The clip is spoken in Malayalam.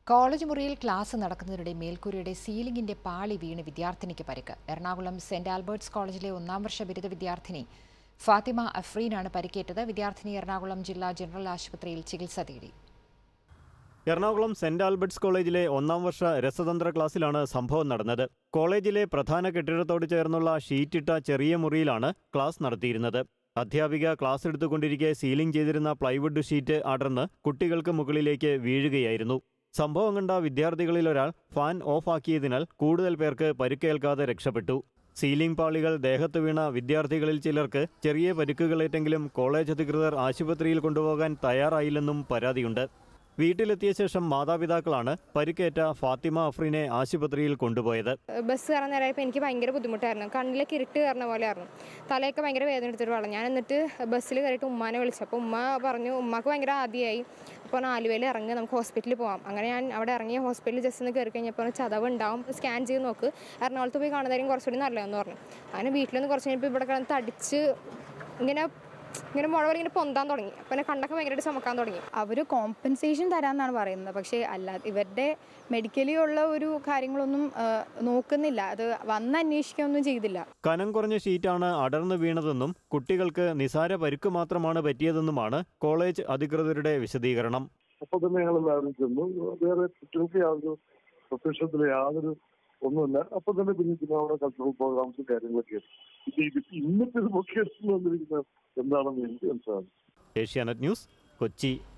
കോളേജ് മുറിയിൽ ക്ലാസ് നടക്കുന്നതിനിടെ മേൽക്കൂരയുടെ സീലിംഗിന്റെ പാളി വീണ് വിദ്യാർത്ഥിനിക്ക് പരിക്ക് എറണാകുളം സെന്റ് ആൽബർട്ട്സ് കോളേജിലെ ഒന്നാം വർഷ ബിരുദ വിദ്യാർത്ഥിനി ഫാത്തിമ അഫ്രീനാണ് പരിക്കേറ്റത് വിദ്യാർത്ഥിനി എറണാകുളം ജില്ലാ ജനറൽ ആശുപത്രിയിൽ ചികിത്സ തേടി എറണാകുളം സെന്റ് ആൽബർട്ട്സ് കോളേജിലെ ഒന്നാം വർഷ രസതന്ത്ര ക്ലാസ്സിലാണ് സംഭവം നടന്നത് കോളേജിലെ പ്രധാന കെട്ടിടത്തോട് ചേർന്നുള്ള ഷീറ്റിട്ട ചെറിയ മുറിയിലാണ് ക്ലാസ് നടത്തിയിരുന്നത് അധ്യാപിക ക്ലാസ് എടുത്തുകൊണ്ടിരിക്കെ സീലിംഗ് ചെയ്തിരുന്ന പ്ലൈവുഡ് ഷീറ്റ് അടർന്ന് കുട്ടികൾക്ക് മുകളിലേക്ക് വീഴുകയായിരുന്നു സംഭവം കണ്ട വിദ്യാർത്ഥികളിൽ ഒരാൾ ഫാൻ ഓഫാക്കിയതിനാൽ കൂടുതൽ പേർക്ക് പരിക്കേൽക്കാതെ രക്ഷപ്പെട്ടു സീലിംഗ് പാളികൾ ദേഹത്ത് വീണ വിദ്യാർത്ഥികളിൽ ചിലർക്ക് ചെറിയ പരിക്കുകളേറ്റെങ്കിലും കോളേജ് അധികൃതർ ആശുപത്രിയിൽ കൊണ്ടുപോകാൻ തയ്യാറായില്ലെന്നും പരാതിയുണ്ട് വീട്ടിലെത്തിയ ശേഷം മാതാപിതാക്കളാണ് പരിക്കേറ്റ ഫാത്തിമ അഫ്രീനെ ആശുപത്രിയിൽ കൊണ്ടുപോയത് ബസ് കയറാൻ നേരമായപ്പോൾ എനിക്ക് ഭയങ്കര ബുദ്ധിമുട്ടായിരുന്നു കണ്ണിലേക്ക് ഇരുട്ട് കയറുന്ന പോലെയായിരുന്നു തലയൊക്കെ ഭയങ്കര വേദന എടുത്തിട്ട് വേണം ഞാൻ എന്നിട്ട് ബസ്സിൽ കയറിയിട്ട് ഉമ്മാനെ വിളിച്ചു അപ്പോൾ ഉമ്മ പറഞ്ഞു ഉമ്മാക്ക് ഭയങ്കര ആദ്യമായി അപ്പോൾ ആലുവയിൽ ഇറങ്ങി നമുക്ക് ഹോസ്പിറ്റലിൽ പോകാം അങ്ങനെ ഞാൻ അവിടെ ഇറങ്ങി ഹോസ്പിറ്റലിൽ ജസ്റ്റ് ഒന്ന് കയറി കഴിഞ്ഞപ്പോൾ ചതവ് ഉണ്ടാവും സ്കാൻ ചെയ്ത് നോക്ക് എറണാകുളത്ത് പോയി കാണുന്നതായിരിക്കും കുറച്ചുകൂടി നല്ലതെന്ന് പറഞ്ഞു അങ്ങനെ വീട്ടിലൊന്ന് കുറച്ച് കഴിഞ്ഞപ്പോൾ ഇവിടെ കിടന്ന് തടിച്ച് ഇങ്ങനെ ഇങ്ങനെ മുഴ പോലെ ഇങ്ങനെ പൊന്താൻ തുടങ്ങി അപ്പോൾ എന്നെ കണ്ടൊക്കെ ഭയങ്കരമായിട്ട് ചുമക്കാൻ തുടങ്ങി അവർ കോമ്പൻസേഷൻ തരാമെന്നാണ് പറയുന്നത് പക്ഷേ അല്ലാതെ ഇവരുടെ മെഡിക്കലി ഉള്ള ഒരു കാര്യങ്ങളൊന്നും ആ, നോക്കുന്നില്ല അത് വന്ന് അന്വേഷിക്കുകയൊന്നും ചെയ്തില്ല കനം കുറഞ്ഞ ഷീറ്റാണ് അടർന്നു വീണതെന്നും കുട്ടികൾക്ക് നിസാര പരിക്ക് മാത്രമാണ് പറ്റിയതെന്നുമാണ് കോളേജ് അധികൃതരുടെ വിശദീകരണം അപ്പോൾ തന്നെ ഞങ്ങൾ എല്ലാവരും ചെന്നു വേറെ കുട്ടികൾക്ക് യാതൊരു പ്രത്യക്ഷത്തിൽ യാതൊരു ഒന്നുമില്ല അപ്പൊ തന്നെ പിന്നെ പിന്നെ അവിടെ കൾച്ചറൽ പ്രോഗ്രാംസും കാര്യങ്ങളൊക്കെ ഇത് ഇത് ഇന്നിട്ട് ഇത് പൊക്കിയെടുത്തു വന്നിരിക്കുന്നത് എന്താണെന്ന് എനിക്ക് മനസ്സിലാകും ഏഷ്യാനെറ്റ് ന്യൂസ് കൊച്ചി